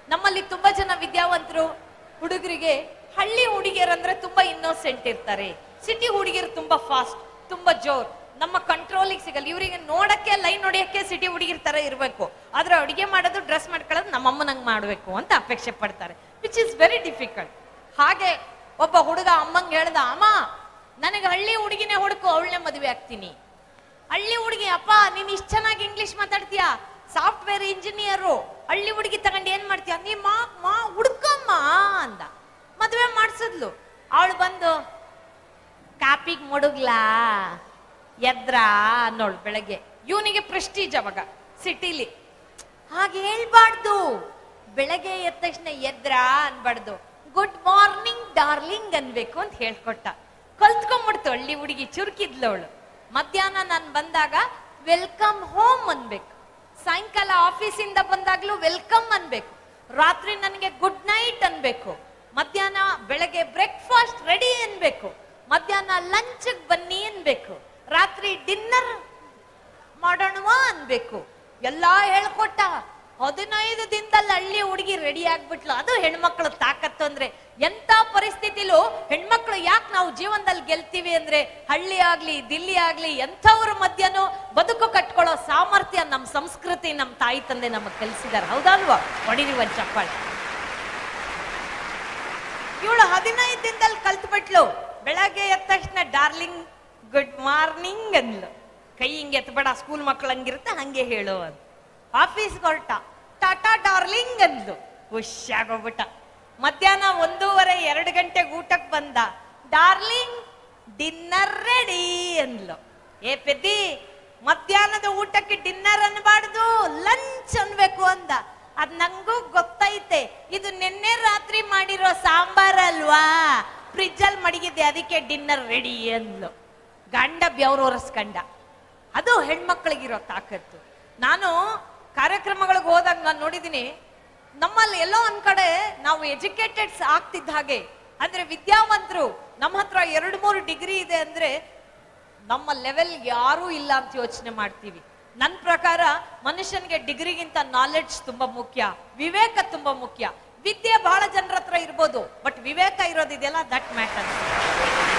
ನಮ್ಮಲ್ಲಿ ತುಂಬಾ ಜನ ವಿದ್ಯಾವಂತರು ಹುಡುಗರಿಗೆ ಹಳ್ಳಿ ಹುಡುಗಿಯರಂದ್ರೆ ತುಂಬಾ ಇನ್ನೋಸೆಂಟ್ ಇರ್ತಾರೆ ಸಿಟಿ ಹುಡುಗಿಯರು ತುಂಬಾ ಫಾಸ್ಟ್ ತುಂಬಾ ಜೋರ್ ನಮ್ಮ ಕಂಟ್ರೋಲಿಗೆ ಸಿಗಲ್ಲ ಇವರಿಗೆ ನೋಡಕ್ಕೆ ಲೈನ್ ಹೊಡಿಯಕ್ಕೆ ಸಿಟಿ ಹುಡುಗಿರ್ ತರ ಇರ್ಬೇಕು ಆದ್ರೆ ಅಡಿಗೆ ಮಾಡೋದು ಡ್ರೆಸ್ ಮಾಡ್ಕೊಳ್ಳೋದು ನಮ್ಮ ಅಮ್ಮನಂಗ್ ಮಾಡ್ಬೇಕು ಅಂತ ಅಪೇಕ್ಷೆ ಪಡ್ತಾರೆ ವಿಚ್ ಇಸ್ ವೆರಿ ಡಿಫಿಕಲ್ಟ್ ಹಾಗೆ ಒಬ್ಬ ಹುಡುಗ ಅಮ್ಮಂಗ್ ಹೇಳ್ದ ಅಮ್ಮ ನನಗೆ ಹಳ್ಳಿ ಹುಡುಗಿನೇ ಹುಡುಕು ಅವಳನ್ನೇ ಮದುವೆ ಆಗ್ತೀನಿ ಹಳ್ಳಿ ಹುಡುಗಿ ಅಪ್ಪ ನೀನ್ ಇಷ್ಟ ಚೆನ್ನಾಗಿ ಇಂಗ್ಲಿಷ್ ಮಾತಾಡ್ತೀಯಾ ಸಾಫ್ಟ್ವೇರ್ ಇಂಜಿನಿಯರು ಹಳ್ಳಿ ಹುಡುಗಿ ತಗೊಂಡು ಏನ್ ಮಾಡ್ತೀಯ ನೀ ಮಾ ಮಾ ಹುಡ್ಕಮ್ಮ ಅಂದ ಮದುವೆ ಮಾಡ್ಸಿದ್ಲು ಅವಳು ಬಂದು ಕಾಪಿಗ್ ಮುಡುಗ್ಲಾ ಎದ್ರಾ ಅನ್ನೋಳು ಬೆಳಗ್ಗೆ ಇವನಿಗೆ ಪ್ರೆಸ್ಟೀಜ್ ಅವಾಗ ಸಿಟಿಲಿ ಹಾಗೆ ಹೇಳ್ಬಾರ್ದು ಬೆಳಗ್ಗೆ ಎದ್ದ ತಕ್ಷಣ ಎದ್ರಾ ಅನ್ಬಾರ್ದು ಗುಡ್ ಮಾರ್ನಿಂಗ್ ಡಾರ್ಲಿಂಗ್ ಅನ್ಬೇಕು ಅಂತ ಹೇಳ್ಕೊಟ್ಟ ಕಲ್ತ್ಕೊಂಡ್ಬಿಡ್ತು ಹಳ್ಳಿ ಹುಡುಗಿ ಚುರುಕಿದ್ಲವಳು ಮಧ್ಯಾಹ್ನ ನಾನು ಬಂದಾಗ ವೆಲ್ಕಮ್ ಹೋಮ್ ಅನ್ಬೇಕು ಸಾಯಂಕಾಲ ಆಫೀಸಿಂದ ಬಂದಾಗ್ಲೂ ವೆಲ್ಕಮ್ ಅನ್ಬೇಕು ರಾತ್ರಿ ನನಗೆ ಗುಡ್ ನೈಟ್ ಅನ್ಬೇಕು ಮಧ್ಯಾಹ್ನ ಬೆಳಗ್ಗೆ ಬ್ರೇಕ್ಫಾಸ್ಟ್ ರೆಡಿ ಅನ್ಬೇಕು ಮಧ್ಯಾಹ್ನ ಲಂಚ್ ಬನ್ನಿ ಅನ್ಬೇಕು ರಾತ್ರಿ ಡಿನ್ನರ್ ಮಾಡೋಣವಾ ಅನ್ಬೇಕು ಎಲ್ಲಾ ಹೇಳ್ಕೊಟ್ಟ ಹದಿನೈದು ದಿನದಲ್ಲಿ ಹಳ್ಳಿ ಹುಡುಗಿ ರೆಡಿ ಆಗ್ಬಿಟ್ಲು ಅದು ಹೆಣ್ಮಕ್ಳು ತಾಕತ್ತು ಅಂದ್ರೆ ಎಂತ ಪರಿಸ್ಥಿತಿಲೂ ಹೆಣ್ಮಕ್ಳು ಯಾಕೆ ನಾವು ಜೀವನದಲ್ಲಿ ಗೆಲ್ತೀವಿ ಅಂದ್ರೆ ಹಳ್ಳಿ ಆಗ್ಲಿ ದಿಲ್ಲಿ ಆಗ್ಲಿ ಎಂಥವ್ರ ಮಧ್ಯನೂ ಬದುಕು ಕಟ್ಕೊಳ್ಳೋ ಸಾಮರ್ಥ್ಯ ನಮ್ಮ ಸಂಸ್ಕೃತಿ ನಮ್ಮ ತಾಯಿ ತಂದೆ ನಮಗ್ ಕಲಿಸಿದಾರೆ ಹೌದಲ್ವಾ ಹೊಡಿರಿ ಒಂದ್ ಚಪ್ಪಾಳೆ ಇವಳು ಹದಿನೈದು ದಿನದಲ್ಲಿ ಕಲ್ತ್ಬಿಟ್ಲು ಬೆಳಗ್ಗೆ ಎದ್ದ ತಕ್ಷಣ ಡಾರ್ಲಿಂಗ್ ಗುಡ್ ಮಾರ್ನಿಂಗ್ ಅಂದ್ಲು ಕೈ ಹಿಂಗೆ ಎತ್ಬೇಡ ಸ್ಕೂಲ್ ಮಕ್ಳು ಹಂಗಿರುತ್ತೆ ಹಂಗೆ ಹೇಳು ಅಂತ ಆಫೀಸ್ಗೆ ಹೊರಟ ಟಾಟಾ ಡಾರ್ಲಿಂಗ್ ಅಂದ್ಲು ಖುಷಿಯಾಗೋಗ್ಬಿಟ್ಟ ಮಧ್ಯಾಹ್ನ ಒಂದೂವರೆ ಎರಡು ಗಂಟೆಗೆ ಊಟಕ್ಕೆ ಬಂದ ಡಾರ್ಲಿಂಗ್ ಡಿನ್ನರ್ ರೆಡಿ ಅಂದ್ಲು ಏ ಪೆದ್ದಿ ಮಧ್ಯಾಹ್ನದ ಊಟಕ್ಕೆ ಡಿನ್ನರ್ ಅನ್ಬಾರ್ದು ಲಂಚ್ ಅನ್ಬೇಕು ಅಂದ ಅದ್ ನಂಗೂ ಗೊತ್ತೈತೆ ಇದು ನಿನ್ನೆ ರಾತ್ರಿ ಮಾಡಿರೋ ಸಾಂಬಾರ್ ಅಲ್ವಾ ಫ್ರಿಜ್ ಅಲ್ಲಿ ಮಡಗಿದ್ದೆ ಅದಕ್ಕೆ ಡಿನ್ನರ್ ರೆಡಿ ಅಂದ್ಲು ಗಂಡ ಬೆವ್ರು ಒರೆಸ್ಕಂಡ ಅದು ಹೆಣ್ಮಕ್ಳಿಗಿರೋ ತಾಕತ್ತು ನಾನು ಕಾರ್ಯಕ್ರಮಗಳಿಗೆ ಹೋದಾಗ ನಾನು ನೋಡಿದ್ದೀನಿ ನಮ್ಮಲ್ಲಿ ಎಲ್ಲೋ ಒಂದ್ ಕಡೆ ನಾವು ಎಜುಕೇಟೆಡ್ಸ್ ಆಗ್ತಿದ್ದ ಹಾಗೆ ಅಂದ್ರೆ ವಿದ್ಯಾವಂತರು ನಮ್ಮ ಹತ್ರ ಎರಡು ಮೂರು ಡಿಗ್ರಿ ಇದೆ ಅಂದ್ರೆ ನಮ್ಮ ಲೆವೆಲ್ ಯಾರೂ ಇಲ್ಲ ಅಂತ ಯೋಚನೆ ಮಾಡ್ತೀವಿ ನನ್ನ ಪ್ರಕಾರ ಮನುಷ್ಯನಿಗೆ ಡಿಗ್ರಿಗಿಂತ ನಾಲೆಡ್ಜ್ ತುಂಬಾ ಮುಖ್ಯ ವಿವೇಕ ತುಂಬಾ ಮುಖ್ಯ ವಿದ್ಯೆ ಬಹಳ ಜನರ ಹತ್ರ ಇರ್ಬೋದು ಬಟ್ ವಿವೇಕ ಇರೋದಿದೆಯಲ್ಲ ದಟ್ ಮ್ಯಾಟರ್